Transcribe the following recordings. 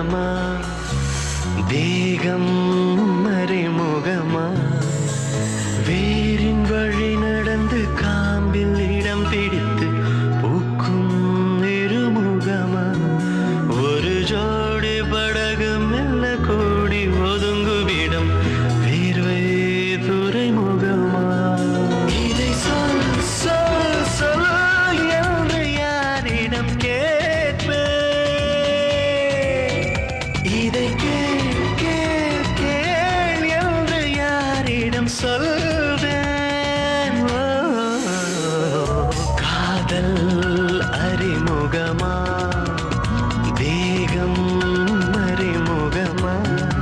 அறிமுகமா தேகம் மறைமுகமா வேரின் வழி நடந்து காம்பில் இடம் பிடித்து பூக்கும் இருமுகமா ஒரு ஜோடி படகு மெல்ல கூடி ஒதுங்குவிடம் வேர்வை துறைமுகமா இதை சொல் சொல் சொல் என்று யாரிடம் கேட்பேன் இதை கேள் கேள் கேள் என்று யாரிடம் சொல்வேன் ஓ, காதல் அறிமுகமா தேகம் அறிமுகமா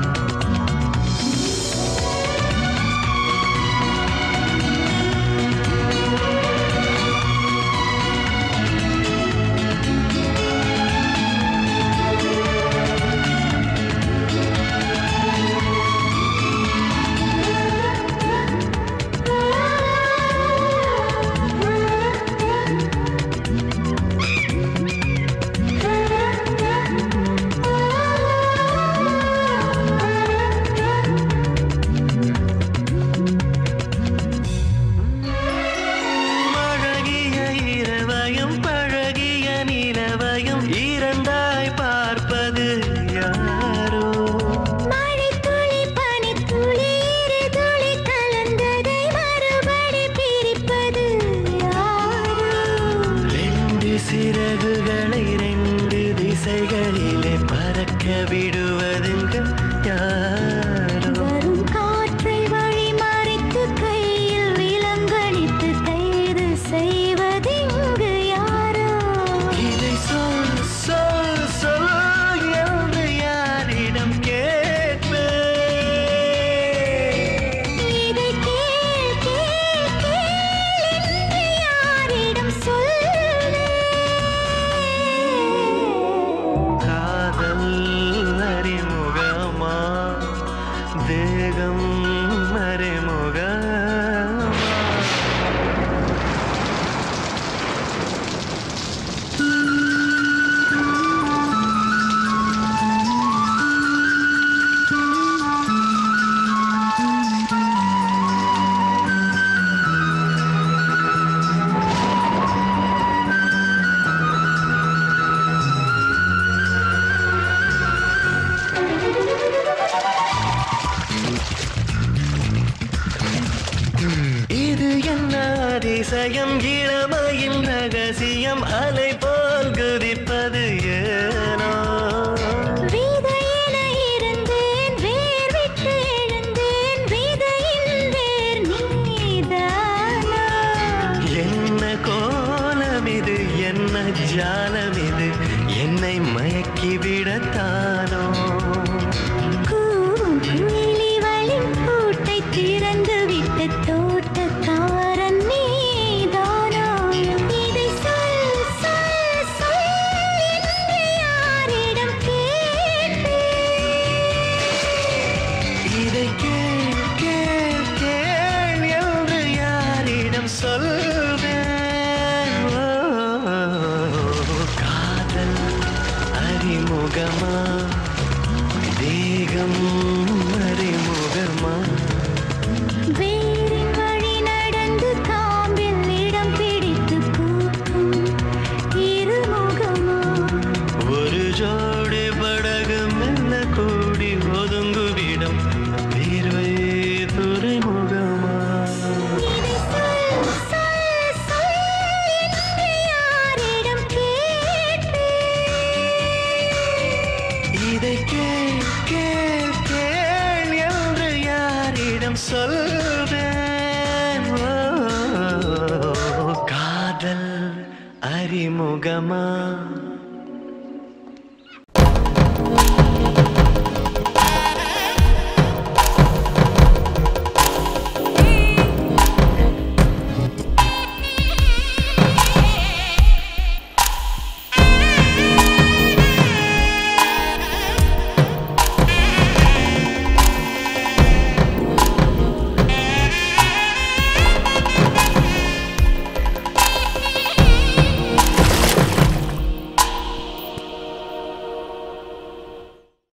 அழகிய இரவையும் பழகிய நிலவையும் இரண்டாய் பார்ப்பது யாரோ மழைத்துளி பனித்துளி இரு துளி கலந்ததை மறுபடி பிரிப்பது யாரோ ரெண்டு சிறகுகளை ரெண்டு திசைகளிலே பறக்க விடுவதுங்க யாரோ வரும் காற்றை வழி மறைத்து கையில் விலங்கடித்து கைது செய்வதிங்கு யாரோ இதை சொல் சொல் சொல் என்று யாரிடம் கேட்பேன் இதை கேள் கேள் கேள் என்று யாரிடம் சொல்வேன் காதல் அறிமுகமா தேகம் மறைமுகமா இது என்ன அதிசயம் இளமையின் ரகசியம் அலை போல் குதிப்பது ஏனோ விதையென இருந்தேன் வேர் விட்டு எழுந்தேன் விதையின் வேர் நீதானா என்ன கோலம் இது என்ன ஜாலம் இது என்னை மயக்கிவிடத்தானோ கூவும் குயிலிவளின் கூட்டை திறந்து விட்டு தோட்டக்காரன் நீதானா இதை சொல் சொல் சொல் என்று யாரிடம் கேட்பேன் இதை கேள் கேள் கேள் என்று யாரிடம் சொல்வேன் ஓ, காதல் அறிமுகமா தேகம் அறிமுகமா வேரின் வழி நடந்து காம்பில் இடம் பிடித்து பூக்கும் இருமுகமா ஒரு ஜோடி படகு மெல்ல கூடி ஒதுங்குவிடம் வேர்வை துறைமுகமா இதை சொல் சொல் சொல் என்று யாரிடம் கேட்பேன் இதை கேள் கேள் கேள் என்று யாரிடம் சொல்வேன் ஓ, காதல் அறிமுகமா